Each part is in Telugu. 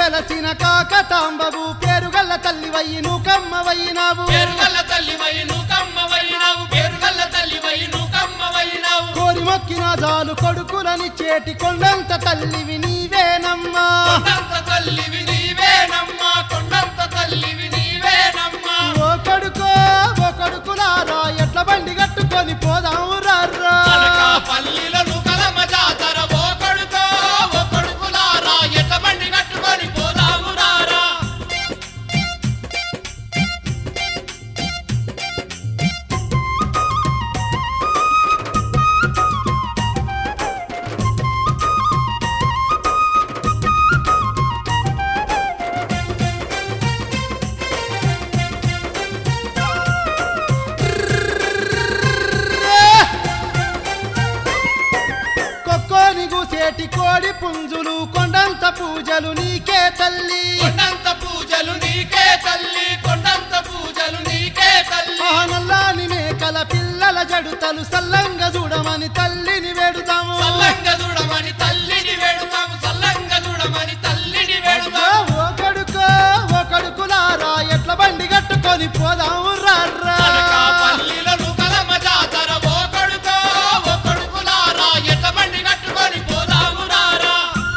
వెలసిన కాకతాంబవు పేరుగల్ల తల్లివయ్యి నుకమ్మవయ్యినావు పేరుగల్ల తల్లివై నుకమ్మవైనావు పేరుగల్ల తల్లివై నుకమ్మవైనావు కోరి మొక్కిన జాలు కొడుకులని చేటి కొండంత తల్లివి నీవేనమ్మా కొండంత తల్లివి నీవేనమ్మా కొండంత తల్లివి నీవేనమ్మా ఓ కొడుకో ఓ కొడుకులారా ఎట్ల బండి కట్టుకొని పోదాము రారా పల్లిలో నుకలమ జాతర ఓ కొడుకో ఓ కొడుకులారా ఎట్టబండి కట్టుకొని పోదాము రారా కొక్కోని గూసేటి కోడి పుంజులు కొండంత పూజలు నీకే తల్లి కొండంత పూజలు నీకే తల్లి కొండంత పూజలు నీకే తల్లి ఆ నల్లాని మేకల పిల్లల జడుతలు సల్లంగా చూడమని తల్లిని వేడుతాము సల్లంగా చూడమని తల్లిని వేడుతాము సల్లంగా చూడమని తల్లిని అబ్బా, వేడుతాము ఓ కొడుకో ఓ కొడుకులారా ఎట్ల బండి కట్టుకొని పోదాము రారా పల్లిలో నుకలమ జాతర ఓ కొడుకో ఓ కొడుకులారా ఎట్టబండి కట్టుకొని పోదాము రారా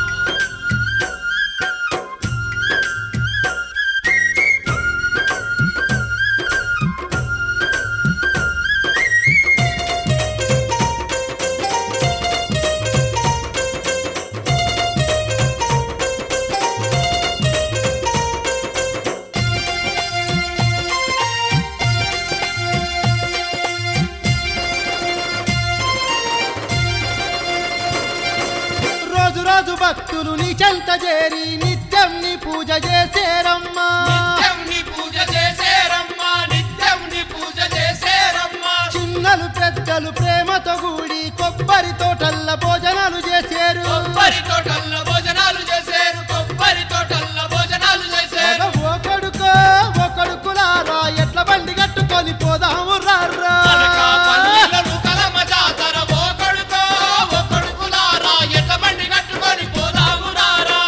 రోజు రోజు భక్తులు నీ చెంత చేరి నిత్యం నీ పూజ చేసేరమ్మా నిత్యం నీ పూజ చేసేరమ్మా నిత్యం నీ పూజ చేసేరమ్మా చిన్నలు పెద్దలు ప్రేమతో కూడి కొబ్బరి తోటల్ల భోజనాలు చేసేరు కొబ్బరి తోటల్లో భోజనాలు చేసేరు కొబ్బరి తోటల్లో భోజనాలు చేసేరు అగ ఓ కొడుకో ఓ కొడుకులారా ఎట్ల బండి కట్టుకొని పోదాము రారా పల్లిలో నుకలమ జాతర ఓ కొడుకో ఓ కొడుకులారా ఎట్టబండి కట్టుకొని పోదాము రారా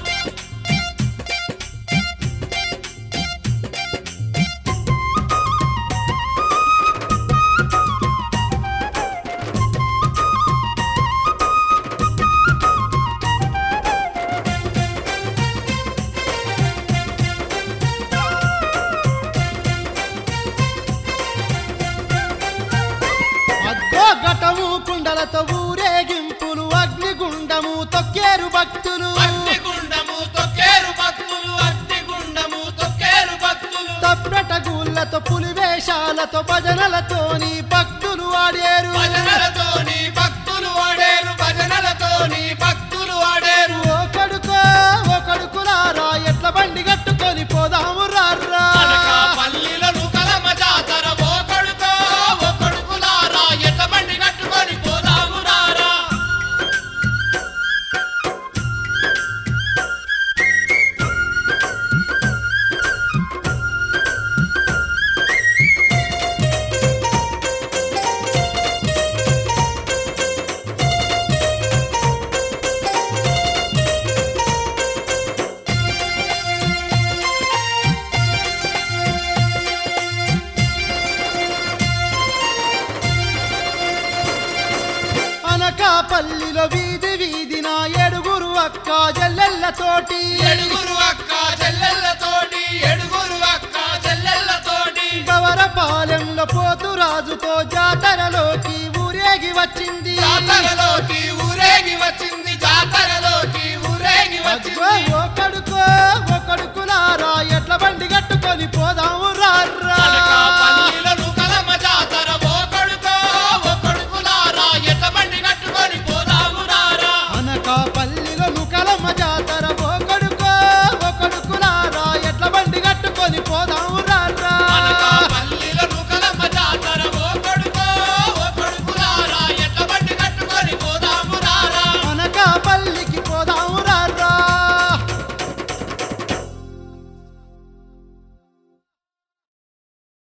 అగ్గో ఘటము కుండలతో ఊరేగింపులు అగ్నిగుండము తొక్కేరు భక్తులు అగ్నిగుండము తొక్కేరు భక్తులు అగ్నిగుండము తొక్కేరు భక్తులు తప్పెట గూళ్ళతో పులివేషాలతో భజనలతోని భక్తులు ఆడేరు భజనలతోని భక్తులు ఆడేరు భజనలతోని భక్తులు ఆడేరు ఓ కొడుకో ఓ కొడుకులారా ఎట్ల బండి కట్టుకొని పోదాము రారా పల్లిలో నుకలమ జాతర ఓ కొడుకో ఓ కొడుకులారా ఎట్టబండి కట్టుకొని పోదాము రారా అనకాపల్లిలో వీధి వీధిన ఏడుగురు అక్క జల్లెళ్ళతోటి ఎడుగురు అక్క చెల్లెళ్ళతోటి ఎడుగురు అక్క చెల్లెళ్ళతోటి గవరపాలెంలో పోతురాజుతో జాతరలోకి ఊరేగి వచ్చింది జాతరలోకి ఊరేగి వచ్చింది